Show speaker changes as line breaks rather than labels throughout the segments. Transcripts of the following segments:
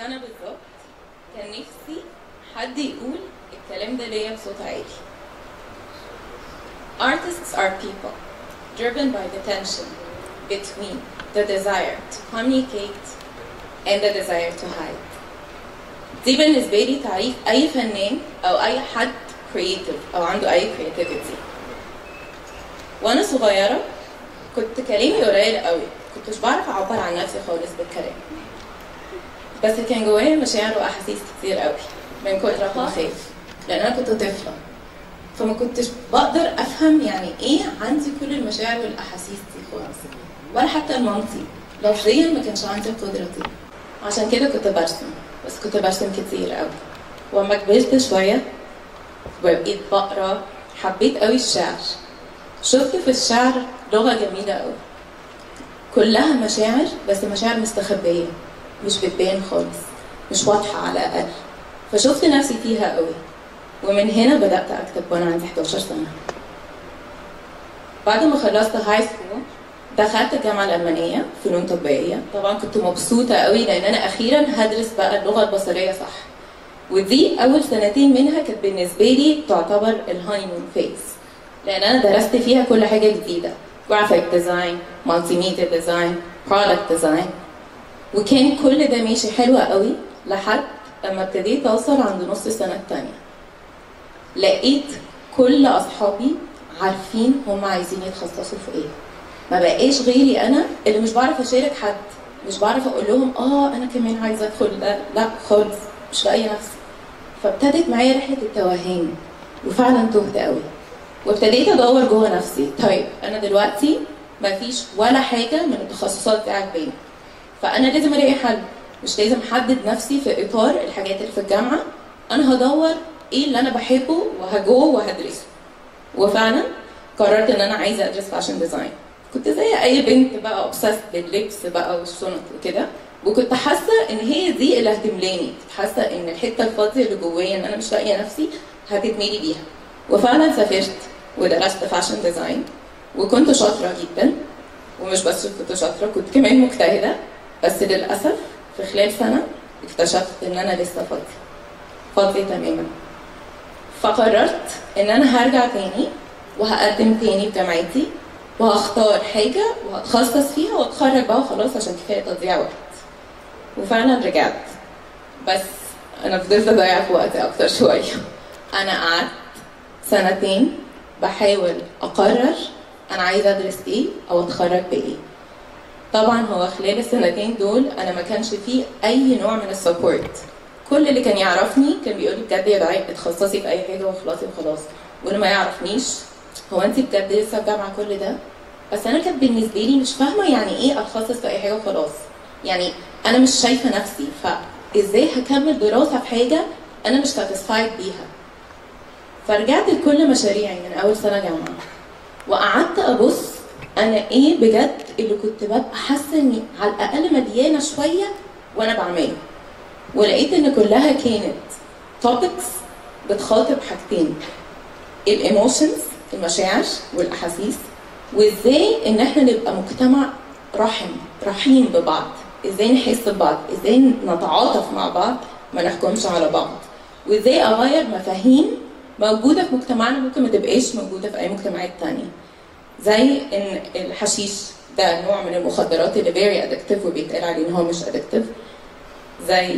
سنة بالظبط كان نفسي حد يقول الكلام ده ليا بصوت عالي Artists are people driven by the tension between the desire to communicate and the desire to hide دي بالنسبة لي تعريف أي فنان أو أي حد creative أو عنده أي creativity وأنا صغيرة كنت كلامي قليل قوي كنتش بعرف أعبر عن نفسي خالص بالكلام بس كان جوايا مشاعر وأحاسيس كتير قوي من كتر ما خايف لأن أنا كنت طفلة فما كنتش بقدر أفهم يعني إيه عندي كل المشاعر والأحاسيس دي خالص ولا حتى لمامتي لفظيا ما كانش عندي القدرة دي عشان كده كنت برسم بس كنت برسم كتير قوي وأما كبرت شوية وبقيت بقرا حبيت قوي الشعر شفت في الشعر لغة جميلة قوي كلها مشاعر بس مشاعر مستخبية مش بتبان خالص مش واضحة على الأقل فشفت نفسي فيها قوي ومن هنا بدأت أكتب وأنا عندي 11 سنة بعد ما خلصت هاي سكول دخلت الجامعة الألمانية فنون تطبيقية طبعا كنت مبسوطة قوي لأن أنا أخيرا هدرس بقى اللغة البصرية صح ودي أول سنتين منها كانت بالنسبة لي تعتبر الهانيمون فيز لأن أنا درست فيها كل حاجة جديدة جرافيك ديزاين مالتي ميديا ديزاين برودكت ديزاين وكان كل ده ماشي حلو قوي لحد لما ابتديت اوصل عند نص السنه التانية لقيت كل اصحابي عارفين هم عايزين يتخصصوا في ايه ما بقاش غيري انا اللي مش بعرف اشارك حد مش بعرف اقول لهم اه انا كمان عايزه ادخل ده لا خالص مش لاقيه نفسي فابتدت معايا رحله التوهان وفعلا تهت قوي وابتديت ادور جوه نفسي طيب انا دلوقتي مفيش ولا حاجه من التخصصات دي عاجباني فانا لازم الاقي حل مش لازم احدد نفسي في اطار الحاجات اللي في الجامعه انا هدور ايه اللي انا بحبه وهجوه وهدرسه وفعلا قررت ان انا عايزه ادرس فاشن ديزاين كنت زي اي بنت بقى اوبسست باللبس بقى والشنط وكده وكنت حاسه ان هي دي اللي هتملاني كنت حاسه ان الحته الفاضيه اللي جوايا ان انا مش لاقيه نفسي هتتملي بيها وفعلا سافرت ودرست فاشن ديزاين وكنت شاطره جدا ومش بس كنت شاطره كنت كمان مجتهده بس للاسف في خلال سنه اكتشفت ان انا لسه فاضيه فاضيه تماما فقررت ان انا هرجع تاني وهقدم تاني بجامعتي وهختار حاجه وهتخصص فيها واتخرج بقى وخلاص عشان كفايه تضييع وقت وفعلا رجعت بس انا فضلت اضيع في وقتي اكتر شويه انا قعدت سنتين بحاول اقرر انا عايزه ادرس ايه او اتخرج بايه طبعا هو خلال السنتين دول انا ما كانش فيه اي نوع من السبورت كل اللي كان يعرفني كان بيقول لي بجد يا دعاء اتخصصي في اي حاجه واخلصي وخلاص واللي ما يعرفنيش هو انت بجد لسه في جامعه كل ده بس انا كانت بالنسبه لي مش فاهمه يعني ايه اتخصص في اي حاجه وخلاص يعني انا مش شايفه نفسي فازاي هكمل دراسه في حاجه انا مش ساتيسفايد بيها فرجعت لكل مشاريعي من اول سنه جامعه وقعدت ابص انا ايه بجد اللي كنت ببقى حاسه اني على الاقل مليانه شويه وانا بعمله ولقيت ان كلها كانت توبكس بتخاطب حاجتين الايموشنز المشاعر والاحاسيس وازاي ان احنا نبقى مجتمع رحم رحيم ببعض ازاي نحس ببعض ازاي نتعاطف مع بعض ما نحكمش على بعض وازاي اغير مفاهيم موجوده في مجتمعنا ممكن ما تبقاش موجوده في اي مجتمعات تانية زي ان الحشيش ده نوع من المخدرات اللي فيري ادكتيف وبيتقال عليه ان هو مش ادكتيف زي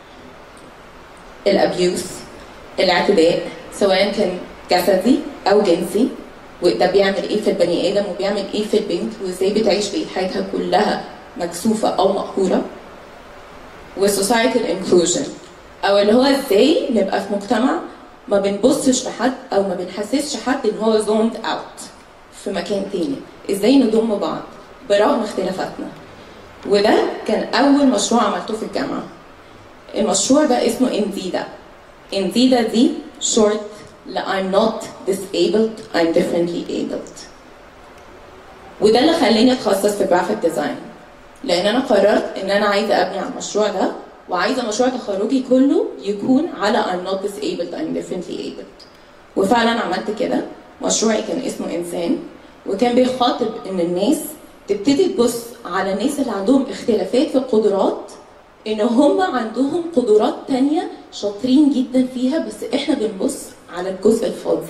الابيوس الاعتداء سواء كان جسدي او جنسي وده بيعمل ايه في البني ادم وبيعمل ايه في البنت وازاي بتعيش بقيه حياتها كلها مكسوفه او مقهوره والسوسايتال انكلوجن او اللي هو ازاي نبقى في مجتمع ما بنبصش لحد او ما بنحسسش حد ان هو زوند اوت في مكان تاني ازاي نضم بعض برغم اختلافاتنا وده كان اول مشروع عملته في الجامعه المشروع ده اسمه انديدا انديدا دي short ل I'm not disabled I'm differently abled وده اللي خلاني اتخصص في جرافيك ديزاين لان انا قررت ان انا عايزه ابني على المشروع ده وعايزه مشروع تخرجي كله يكون على I'm not disabled I'm differently abled وفعلا عملت كده مشروعي كان اسمه انسان وكان بيخاطب ان الناس تبتدي تبص على الناس اللي عندهم اختلافات في القدرات ان هم عندهم قدرات تانية شاطرين جدا فيها بس احنا بنبص على الجزء الفاضي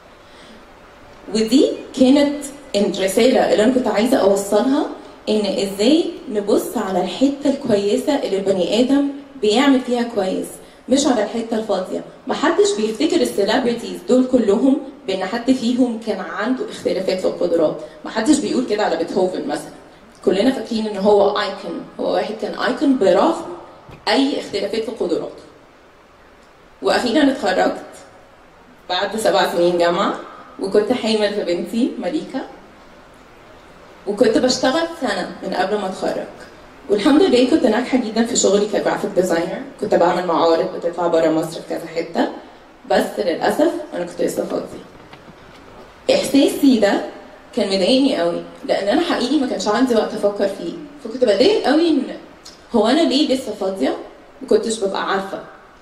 ودي كانت الرسالة اللي انا كنت عايزة اوصلها ان ازاي نبص على الحتة الكويسة اللي البني ادم بيعمل فيها كويس مش على الحتة الفاضية محدش بيفتكر السيلبرتيز دول كلهم بان حد فيهم كان عنده اختلافات في القدرات محدش بيقول كده على بيتهوفن مثلا كلنا فاكرين ان هو ايكون هو واحد كان ايكون برغم اي اختلافات في قدراته واخيرا اتخرجت بعد سبع سنين جامعه وكنت حامل في بنتي مليكه وكنت بشتغل سنه من قبل ما اتخرج والحمد لله كنت ناجحه جدا في شغلي كجرافيك ديزاينر كنت بعمل معارض بتطلع بره مصر في كذا حته بس للاسف انا كنت لسه فاضيه احساسي ده كان مضايقني قوي لان انا حقيقي ما كانش عندي وقت افكر فيه فكنت بتضايق قوي ان هو انا ليه لسه فاضيه ما كنتش ببقى عارفه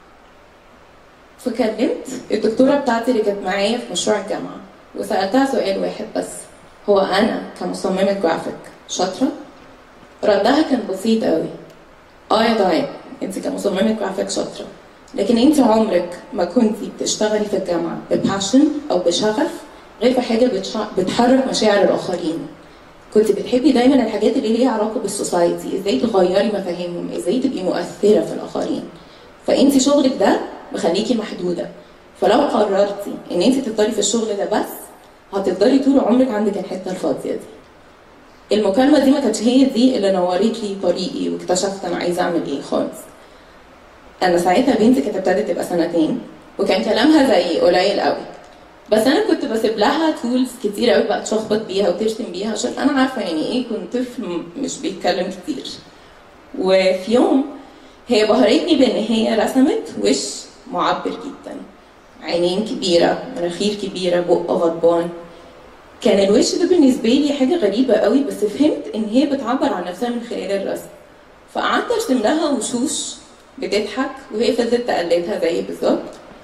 فكلمت الدكتوره بتاعتي اللي كانت معايا في مشروع الجامعه وسالتها سؤال واحد بس هو انا كمصممه جرافيك شاطره ردها كان بسيط قوي اه يا دعاء انت كمصممه جرافيك شاطره لكن انت عمرك ما كنتي بتشتغلي في الجامعه بباشن او بشغف غير في حاجه بتشع- بتحرك مشاعر الاخرين كنت بتحبي دايما الحاجات اللي ليها علاقه بالسوسايتي ازاي تغيري مفاهيمهم ازاي تبقي مؤثره في الاخرين فانت شغلك ده مخليكي محدوده فلو قررتي ان انت تفضلي في الشغل ده بس هتفضلي طول عمرك عندك الحته الفاضيه دي المكالمه دي ما كانتش هي دي اللي نورت لي طريقي واكتشفت انا عايزه اعمل ايه خالص انا ساعتها بنتي كانت ابتدت تبقى سنتين وكان كلامها زي قليل قوي بس انا كنت بسيب لها تولز كتير قوي بقى تشخبط بيها وترسم بيها عشان انا عارفه يعني ايه كنت طفل م- مش بيتكلم كتير وفي يوم هي بهرتني بان هي رسمت وش معبر جدا عينين كبيره مناخير كبيره بق غضبان كان الوش ده بالنسبه لي حاجه غريبه قوي بس فهمت ان هي بتعبر عن نفسها من خلال الرسم فقعدت ارسم لها وشوش بتضحك وهي فضلت تقلدها زي بالظبط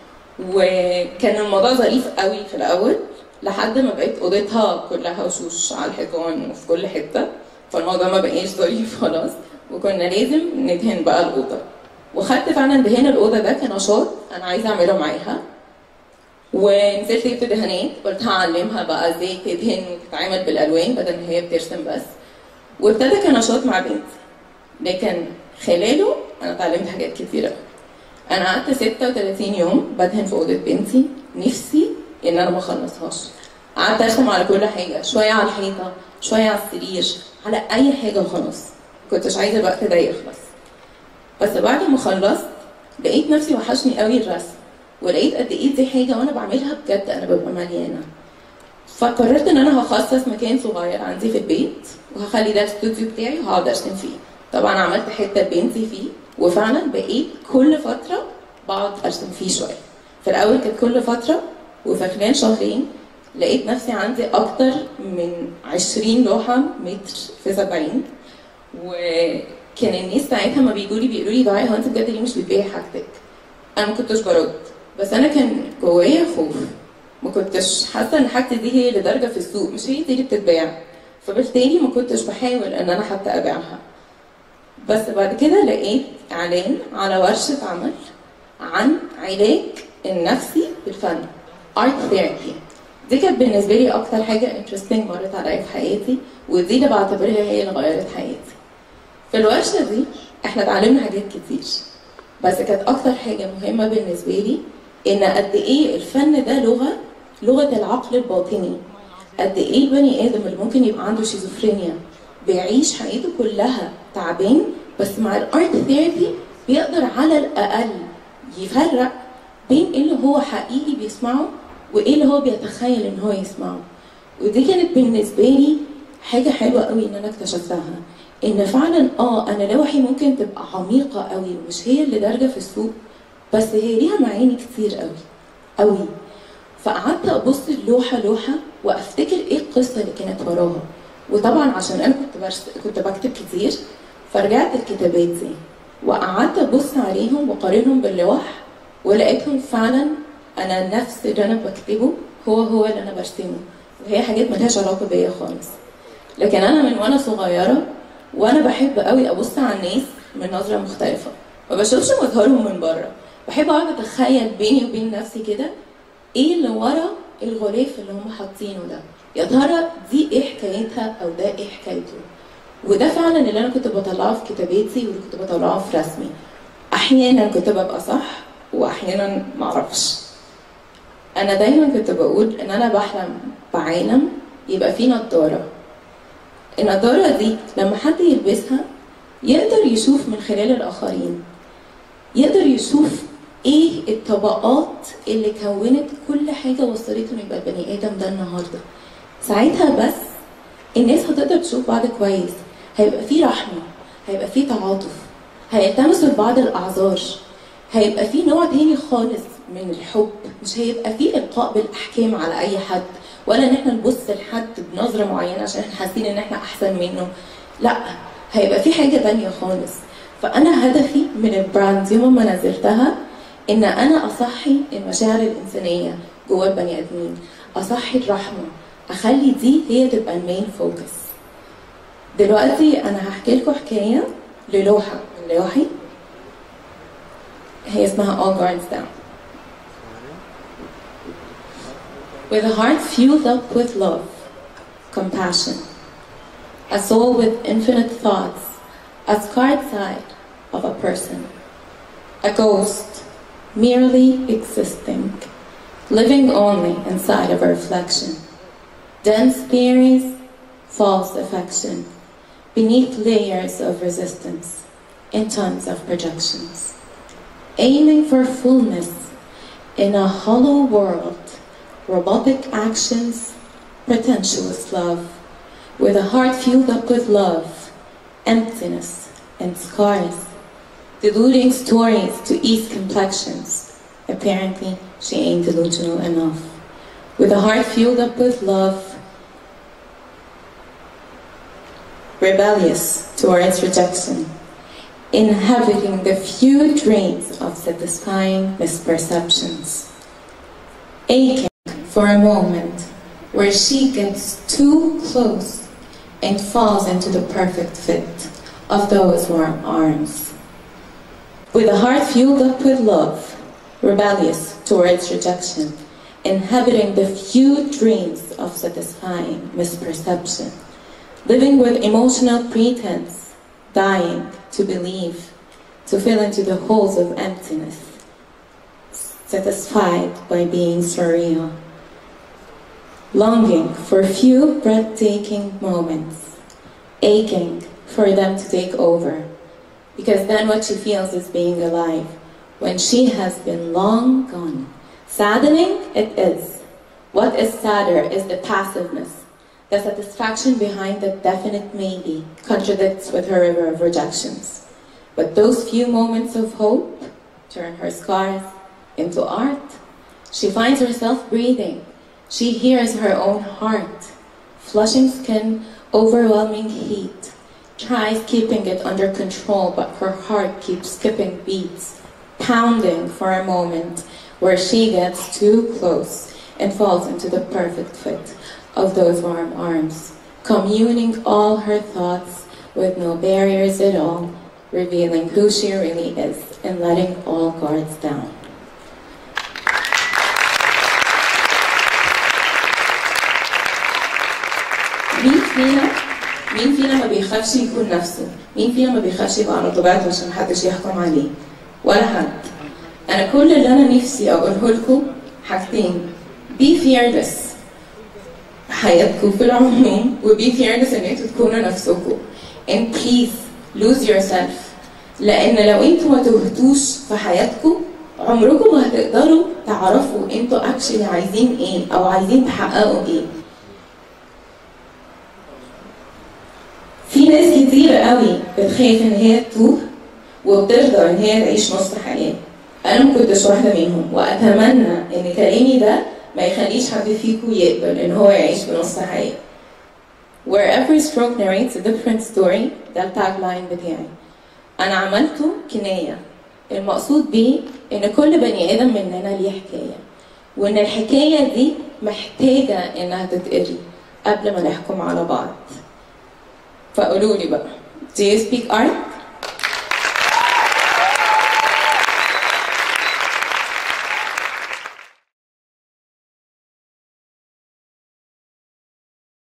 وكان الموضوع ظريف قوي في الاول لحد ما بقيت اوضتها كلها وشوش على الحيطان وفي كل حته فالموضوع ما بقاش ظريف خلاص وكنا لازم ندهن بقى الاوضه وخدت فعلا دهان الاوضه ده كنشاط انا عايزه اعمله معاها ونزلت جبت دهانات قلت هعلمها بقى ازاي تدهن وتتعامل بالالوان بدل ما هي بترسم بس وابتدى كنشاط مع بنتي لكن خلاله انا اتعلمت حاجات كتيره انا قعدت 36 يوم بدهن في اوضه بنتي نفسي ان انا ما اخلصهاش قعدت ارسم على كل حاجه شويه على الحيطه شويه على السرير على اي حاجه وخلاص كنتش عايزه الوقت ده يخلص بس بعد ما خلصت لقيت نفسي وحشني قوي الرسم ولقيت قد ايه دي حاجه وانا بعملها بجد انا ببقى مليانه فقررت ان انا هخصص مكان صغير عندي في البيت وهخلي ده الاستوديو بتاعي وهقعد ارسم فيه طبعا عملت حته بنتي فيه وفعلا بقيت كل فتره بقعد ارسم فيه شويه في الاول كانت كل فتره وفي خلال شهرين لقيت نفسي عندي اكتر من 20 لوحه متر في 70 وكان الناس ساعتها ما بيجوا لي بيقولوا لي دعاء هو انت بجد ليه مش بتبيعي حاجتك؟ انا ما كنتش برد بس انا كان جوايا خوف ما كنتش حاسه ان حاجتي دي هي اللي دارجه في السوق مش هي دي اللي بتتباع فبالتالي ما كنتش بحاول ان انا حتى ابيعها بس بعد كده لقيت اعلان على ورشه عمل عن علاج النفسي بالفن ارت ثيرابي دي كانت بالنسبه لي اكتر حاجه انترستنج مرت عليا في حياتي ودي اللي بعتبرها هي اللي غيرت حياتي في الورشه دي احنا اتعلمنا حاجات كتير بس كانت اكتر حاجه مهمه بالنسبه لي ان قد ايه الفن ده لغه لغه العقل الباطني قد ايه البني ادم اللي ممكن يبقى عنده شيزوفرينيا بيعيش حياته كلها تعبان بس مع الارت ثيرابي بيقدر على الاقل يفرق بين ايه اللي هو حقيقي بيسمعه وايه اللي هو بيتخيل ان هو يسمعه ودي كانت بالنسبه لي حاجه حلوه قوي ان انا اكتشفتها ان فعلا اه انا لوحي ممكن تبقى عميقه قوي ومش هي اللي دارجه في السوق بس هي ليها معاني كتير قوي قوي فقعدت ابص اللوحه لوحه وافتكر ايه القصه اللي كانت وراها وطبعا عشان انا كنت برس... كنت بكتب كتير فرجعت الكتابات دي وقعدت ابص عليهم وقارنهم باللوح ولقيتهم فعلا انا نفس اللي انا بكتبه هو هو اللي انا برسمه وهي حاجات ملهاش علاقه بيا خالص لكن انا من وانا صغيره وانا بحب قوي ابص على الناس من نظرة مختلفة ما بشوفش مظهرهم من بره بحب اقعد اتخيل بيني وبين نفسي كده ايه اللي ورا الغلاف اللي هم حاطينه ده يا ترى دي ايه حكايتها او ده ايه حكايته وده فعلا اللي انا كنت بطلعه في كتاباتي واللي كنت بطلعه في رسمي احيانا كنت ببقى صح واحيانا معرفش انا دايما كنت بقول ان انا بحلم بعالم يبقى فيه نضاره النضاره دي لما حد يلبسها يقدر يشوف من خلال الاخرين يقدر يشوف ايه الطبقات اللي كونت كل حاجه وصلته انه يبقى البني ادم ده النهارده ساعتها بس الناس هتقدر تشوف بعض كويس هيبقى في رحمه هيبقى في تعاطف هيلتمسوا لبعض الاعذار هيبقى في نوع تاني خالص من الحب مش هيبقى في القاء بالاحكام على اي حد ولا ان احنا نبص لحد بنظره معينه عشان احنا حاسين ان احنا احسن منه لا هيبقى في حاجه تانية خالص فانا هدفي من البراند يوم ما نزلتها ان انا اصحي المشاعر الانسانيه جوه البني ادمين اصحي الرحمه اخلي دي هي تبقى المين فوكس دلوقتي انا هحكي لكم حكايه للوحه من لوحي هي اسمها All Guards Down With a heart fueled up with love, compassion, a soul with infinite thoughts, a scarred side of a person, a ghost merely existing, living only inside of a reflection, dense theories, false affection, beneath layers of resistance, in tons of projections, aiming for fullness in a hollow world robotic actions, pretentious love, with a heart filled up with love, emptiness, and scars, deluding stories to ease complexions. Apparently, she ain't delusional enough. With a heart filled up with love, rebellious towards rejection, inhabiting the few dreams of satisfying misperceptions, aching for a moment where she gets too close and falls into the perfect fit of those warm arms. With a heart fueled up with love, rebellious towards rejection, inhabiting the few dreams of satisfying misperception, living with emotional pretense, dying to believe, to fill into the holes of emptiness, satisfied by being surreal longing for a few breathtaking moments, aching for them to take over, because then what she feels is being alive when she has been long gone. Saddening it is. What is sadder is the passiveness. The satisfaction behind the definite maybe contradicts with her river of rejections. But those few moments of hope turn her scars into art. She finds herself breathing, she hears her own heart, flushing skin, overwhelming heat, tries keeping it under control, but her heart keeps skipping beats, pounding for a moment where she gets too close and falls into the perfect fit of those warm arms, communing all her thoughts with no barriers at all, revealing who she really is and letting all guards down. مين فينا مين فينا ما بيخافش يكون نفسه مين فينا ما بيخافش يبقى على طبيعته عشان محدش يحكم عليه ولا حد انا كل اللي انا نفسي اقوله لكم حاجتين be fearless في حياتكم في العموم و be fearless ان انتوا تكونوا نفسكم and please lose yourself لان لو انتوا ما تهتوش في حياتكم عمركم ما هتقدروا تعرفوا انتوا اكشلي عايزين ايه او عايزين تحققوا ايه في ناس كتير قوي بتخاف ان هي تتوه وبترضى ان هي تعيش نص حياه انا ما كنتش واحده منهم واتمنى ان كلامي ده ما يخليش حد فيكم يقبل ان هو يعيش بنص حياه Where every stroke narrates a different story ده التاج لاين بتاعي انا عملته كنايه المقصود بيه ان كل بني ادم مننا ليه حكايه وان الحكايه دي محتاجه انها تتقري قبل ما نحكم على بعض فقولوا لي بقى do you speak art